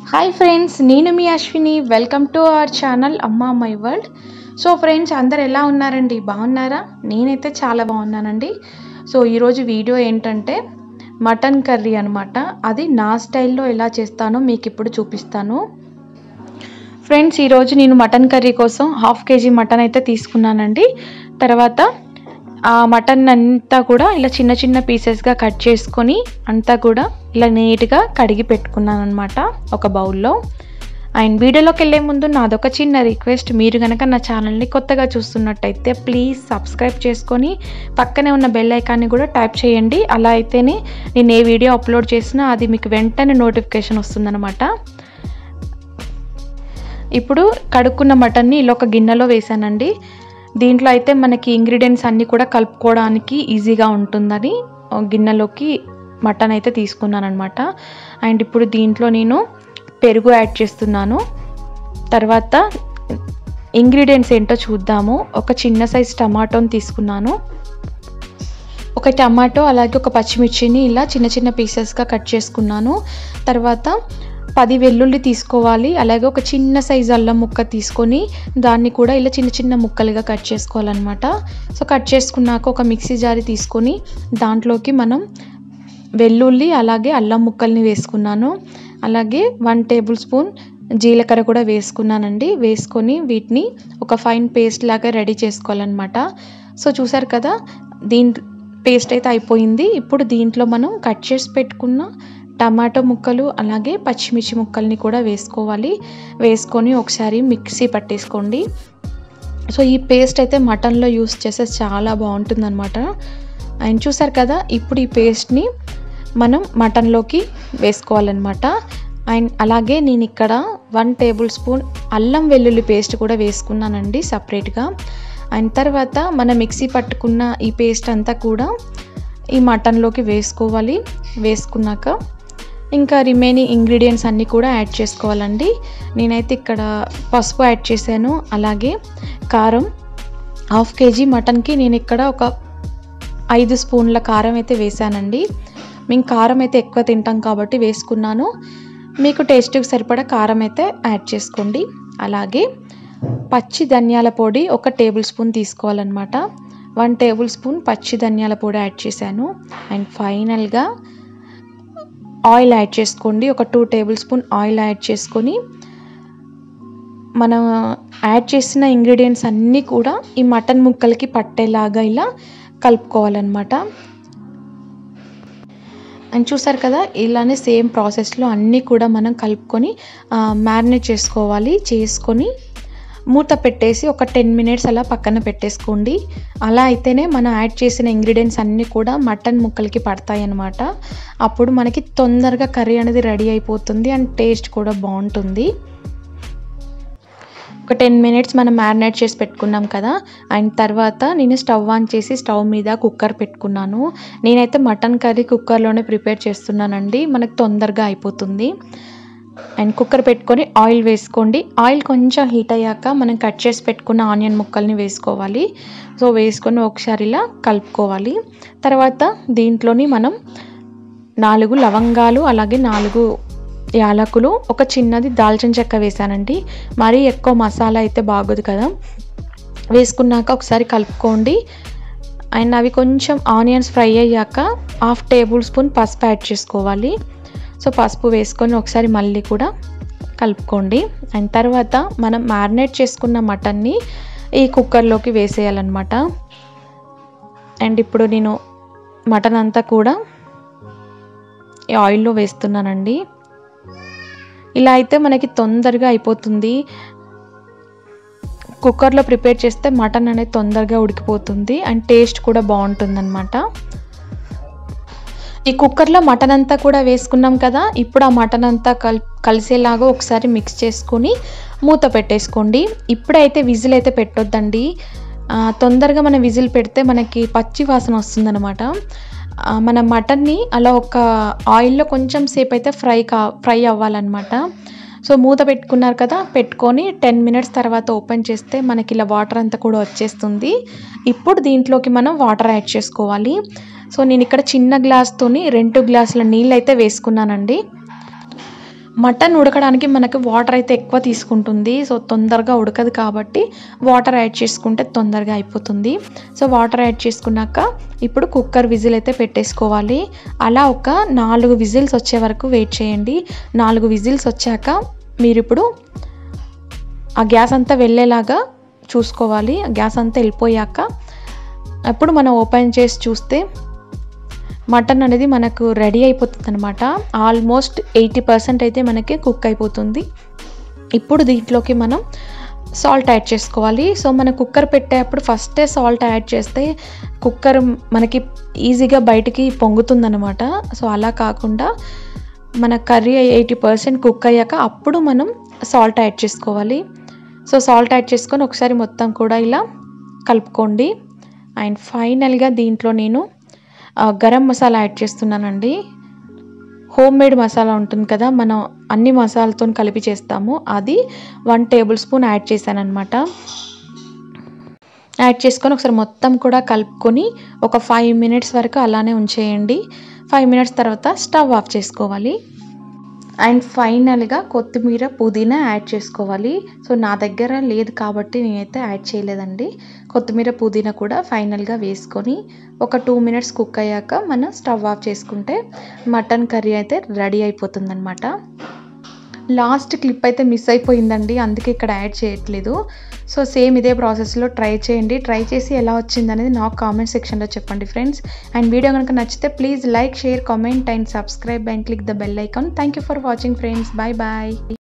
hi friends నేను మీ Ashwini welcome to our channel అమ్మా మై వరల్డ్ సో ఫ్రెండ్స్ అందరు ఎలా ఉన్నారండి బాగున్నారా నేనైతే చాలా బాగున్నానండి సో ఈరోజు వీడియో ఏంటంటే మటన్ కర్రీ అనమాట అది నా స్టైల్లో ఎలా చేస్తానో మీకు ఇప్పుడు చూపిస్తాను ఫ్రెండ్స్ ఈరోజు నేను మటన్ కర్రీ కోసం హాఫ్ కేజీ మటన్ అయితే తీసుకున్నానండి తర్వాత ఆ మటన్ అంతా కూడా ఇలా చిన్న చిన్న పీసెస్గా కట్ చేసుకొని అంతా కూడా ఇలా నీట్గా కడిగి పెట్టుకున్నాను అనమాట ఒక బౌల్లో అండ్ వీడియోలోకి వెళ్ళే ముందు నాదొక చిన్న రిక్వెస్ట్ మీరు కనుక నా ఛానల్ని కొత్తగా చూస్తున్నట్టయితే ప్లీజ్ సబ్స్క్రైబ్ చేసుకొని పక్కనే ఉన్న బెల్ ఐకాన్ని కూడా ట్యాప్ చేయండి అలా అయితేనే నేను ఏ వీడియో అప్లోడ్ చేసినా అది మీకు వెంటనే నోటిఫికేషన్ వస్తుందన్నమాట ఇప్పుడు కడుక్కున్న మటన్ని ఇలా ఒక గిన్నెలో వేసానండి దీంట్లో అయితే మనకి ఇంగ్రీడియంట్స్ అన్నీ కూడా కలుపుకోవడానికి ఈజీగా ఉంటుందని ఒక గిన్నెలోకి మటన్ అయితే తీసుకున్నాను అనమాట అండ్ ఇప్పుడు దీంట్లో నేను పెరుగు యాడ్ చేస్తున్నాను తర్వాత ఇంగ్రీడియంట్స్ ఏంటో చూద్దాము ఒక చిన్న సైజ్ టమాటోని తీసుకున్నాను ఒక టమాటో అలాగే ఒక పచ్చిమిర్చిని ఇలా చిన్న చిన్న పీసెస్గా కట్ చేసుకున్నాను తర్వాత పది వెల్లుల్లి తీసుకోవాలి అలాగే ఒక చిన్న సైజు అల్లం ముక్క తీసుకొని దాన్ని కూడా ఇలా చిన్న చిన్న ముక్కలుగా కట్ చేసుకోవాలన్నమాట సో కట్ చేసుకున్నాక ఒక మిక్సీ జారి తీసుకొని దాంట్లోకి మనం వెల్లుల్లి అలాగే అల్లం ముక్కల్ని వేసుకున్నాను అలాగే వన్ టేబుల్ స్పూన్ జీలకర్ర కూడా వేసుకున్నానండి వేసుకొని వీటిని ఒక ఫైన్ పేస్ట్ లాగా రెడీ చేసుకోవాలన్నమాట సో చూసారు కదా దీని పేస్ట్ అయితే అయిపోయింది ఇప్పుడు దీంట్లో మనం కట్ చేసి పెట్టుకున్న టమాటో ముక్కలు అలాగే పచ్చిమిర్చి ముక్కల్ని కూడా వేసుకోవాలి వేసుకొని ఒకసారి మిక్సీ పట్టేసుకోండి సో ఈ పేస్ట్ అయితే మటన్లో యూస్ చేస్తే చాలా బాగుంటుందన్నమాట అండ్ చూసారు కదా ఇప్పుడు ఈ పేస్ట్ని మనం మటన్లోకి వేసుకోవాలన్నమాట అండ్ అలాగే నేను ఇక్కడ వన్ టేబుల్ స్పూన్ అల్లం వెల్లుల్లి పేస్ట్ కూడా వేసుకున్నానండి సపరేట్గా అండ్ తర్వాత మనం మిక్సీ పట్టుకున్న ఈ పేస్ట్ అంతా కూడా ఈ మటన్లోకి వేసుకోవాలి వేసుకున్నాక ఇంకా రిమైనింగ్ ఇంగ్రీడియంట్స్ అన్నీ కూడా యాడ్ చేసుకోవాలండి నేనైతే ఇక్కడ పసుపు యాడ్ చేశాను అలాగే కారం హాఫ్ కేజీ మటన్కి నేను ఇక్కడ ఒక ఐదు స్పూన్ల కారం అయితే వేసానండి మేము కారం అయితే ఎక్కువ తింటాం కాబట్టి వేసుకున్నాను మీకు టేస్ట్కి సరిపడా కారం అయితే యాడ్ చేసుకోండి అలాగే పచ్చి ధనియాల పొడి ఒక టేబుల్ స్పూన్ తీసుకోవాలన్నమాట వన్ టేబుల్ స్పూన్ పచ్చి ధనియాల పొడి యాడ్ చేశాను అండ్ ఫైనల్గా ఆయిల్ యాడ్ చేసుకోండి ఒక two tablespoon oil add చేసుకొని మనం యాడ్ చేసిన ఇంగ్రీడియంట్స్ అన్నీ కూడా ఈ మటన్ ముక్కలకి పట్టేలాగా ఇలా కలుపుకోవాలన్నమాట అండ్ చూసారు కదా ఇలానే సేమ్ ప్రాసెస్లో అన్నీ కూడా మనం కలుపుకొని మ్యారినేట్ చేసుకోవాలి చేసుకొని మూత పెట్టేసి ఒక టెన్ మినిట్స్ అలా పక్కన పెట్టేసుకోండి అలా అయితేనే మనం యాడ్ చేసిన ఇంగ్రీడియంట్స్ అన్నీ కూడా మటన్ ముక్కలకి పడతాయి అన్నమాట అప్పుడు మనకి తొందరగా కర్రీ అనేది రెడీ అయిపోతుంది అండ్ టేస్ట్ కూడా బాగుంటుంది ఒక టెన్ మినిట్స్ మనం మ్యారినేట్ చేసి పెట్టుకున్నాం కదా అండ్ తర్వాత నేను స్టవ్ ఆన్ చేసి స్టవ్ మీద కుక్కర్ పెట్టుకున్నాను నేనైతే మటన్ కర్రీ కుక్కర్లోనే ప్రిపేర్ చేస్తున్నానండి మనకు తొందరగా అయిపోతుంది అండ్ కుక్కర్ పెట్టుకొని ఆయిల్ వేసుకోండి ఆయిల్ కొంచెం హీట్ అయ్యాక మనం కట్ చేసి పెట్టుకున్న ఆనియన్ ముక్కల్ని వేసుకోవాలి సో వేసుకొని ఒకసారి ఇలా కలుపుకోవాలి తర్వాత దీంట్లోని మనం నాలుగు లవంగాలు అలాగే నాలుగు యాలకులు ఒక చిన్నది దాల్చిన చెక్క వేసానండి మరీ ఎక్కువ మసాలా అయితే బాగోదు కదా వేసుకున్నాక ఒకసారి కలుపుకోండి అండ్ అవి కొంచెం ఆనియన్స్ ఫ్రై అయ్యాక హాఫ్ టేబుల్ స్పూన్ పసుపు యాడ్ చేసుకోవాలి సో పసుపు వేసుకొని ఒకసారి మళ్ళీ కూడా కలుపుకోండి అండ్ తర్వాత మనం మ్యారినేట్ చేసుకున్న మటన్ని ఈ కుక్కర్లోకి వేసేయాలన్నమాట అండ్ ఇప్పుడు నేను మటన్ అంతా కూడా ఈ ఆయిల్లో వేస్తున్నానండి ఇలా అయితే మనకి తొందరగా అయిపోతుంది కుక్కర్లో ప్రిపేర్ చేస్తే మటన్ అనేది తొందరగా ఉడికిపోతుంది అండ్ టేస్ట్ కూడా బాగుంటుంది అనమాట ఈ కుక్కర్లో మటన్ అంతా కూడా వేసుకున్నాం కదా ఇప్పుడు ఆ మటన్ అంతా కల్ కలిసేలాగా ఒకసారి మిక్స్ చేసుకొని మూత పెట్టేసుకోండి ఇప్పుడైతే విజిల్ అయితే పెట్టొద్దండి తొందరగా మనం విజిల్ పెడితే మనకి పచ్చి వాసన వస్తుందన్నమాట మన మటన్ని అలా ఒక ఆయిల్లో కొంచెం సేపు అయితే ఫ్రై కా ఫ్రై అవ్వాలన్నమాట సో మూత పెట్టుకున్నారు కదా పెట్టుకొని టెన్ మినిట్స్ తర్వాత ఓపెన్ చేస్తే మనకి ఇలా వాటర్ అంతా కూడా వచ్చేస్తుంది ఇప్పుడు దీంట్లోకి మనం వాటర్ యాడ్ చేసుకోవాలి సో నేను ఇక్కడ చిన్న గ్లాస్తోని రెండు గ్లాసుల నీళ్ళు అయితే వేసుకున్నానండి మటన్ ఉడకడానికి మనకి వాటర్ అయితే ఎక్కువ తీసుకుంటుంది సో తొందరగా ఉడకదు కాబట్టి వాటర్ యాడ్ చేసుకుంటే తొందరగా అయిపోతుంది సో వాటర్ యాడ్ చేసుకున్నాక ఇప్పుడు కుక్కర్ విజిల్ అయితే పెట్టేసుకోవాలి అలా ఒక నాలుగు విజిల్స్ వచ్చే వరకు వెయిట్ చేయండి నాలుగు విజిల్స్ వచ్చాక మీరు ఇప్పుడు ఆ గ్యాస్ అంతా వెళ్ళేలాగా చూసుకోవాలి ఆ గ్యాస్ అంతా వెళ్ళిపోయాక అప్పుడు మనం ఓపెన్ చేసి చూస్తే మటన్ అనేది మనకు రెడీ అయిపోతుంది అనమాట ఆల్మోస్ట్ ఎయిటీ పర్సెంట్ అయితే మనకి కుక్ అయిపోతుంది ఇప్పుడు దీంట్లోకి మనం సాల్ట్ యాడ్ చేసుకోవాలి సో మన కుక్కర్ పెట్టేటప్పుడు ఫస్టే సాల్ట్ యాడ్ చేస్తే కుక్కర్ మనకి ఈజీగా బయటికి పొంగుతుందనమాట సో అలా కాకుండా మన కర్రీ ఎయిటీ పర్సెంట్ కుక్ అయ్యాక అప్పుడు మనం సాల్ట్ యాడ్ చేసుకోవాలి సో సాల్ట్ యాడ్ చేసుకొని ఒకసారి మొత్తం కూడా ఇలా కలుపుకోండి అండ్ ఫైనల్గా దీంట్లో నేను ఆ, గరం మసాలా యాడ్ చేస్తున్నానండి హోమ్ మేడ్ మసాలా ఉంటుంది కదా మనం అన్ని మసాలాతో కలిపి చేస్తాము అది వన్ టేబుల్ స్పూన్ యాడ్ చేశాను అనమాట యాడ్ చేసుకొని ఒకసారి మొత్తం కూడా కలుపుకొని ఒక ఫైవ్ మినిట్స్ వరకు అలానే ఉంచేయండి ఫైవ్ మినిట్స్ తర్వాత స్టవ్ ఆఫ్ చేసుకోవాలి అండ్ ఫైనల్గా కొత్తిమీర పుదీనా యాడ్ చేసుకోవాలి సో నా దగ్గర లేదు కాబట్టి నేనైతే యాడ్ చేయలేదండి కొత్తిమీర పుదీనా కూడా ఫైనల్గా వేసుకొని ఒక టూ మినిట్స్ కుక్ అయ్యాక మనం స్టవ్ ఆఫ్ చేసుకుంటే మటన్ కర్రీ అయితే రెడీ అయిపోతుందన్నమాట లాస్ట్ క్లిప్ అయితే మిస్ అయిపోయిందండి అందుకే ఇక్కడ యాడ్ చేయట్లేదు సో సేమ్ ఇదే ప్రాసెస్లో ట్రై చేయండి ట్రై చేసి ఎలా వచ్చింది అనేది నాకు కామెంట్ సెక్షన్లో చెప్పండి ఫ్రెండ్స్ అండ్ వీడియో కనుక నచ్చితే please like share comment and subscribe and click the bell icon thank you for watching friends bye bye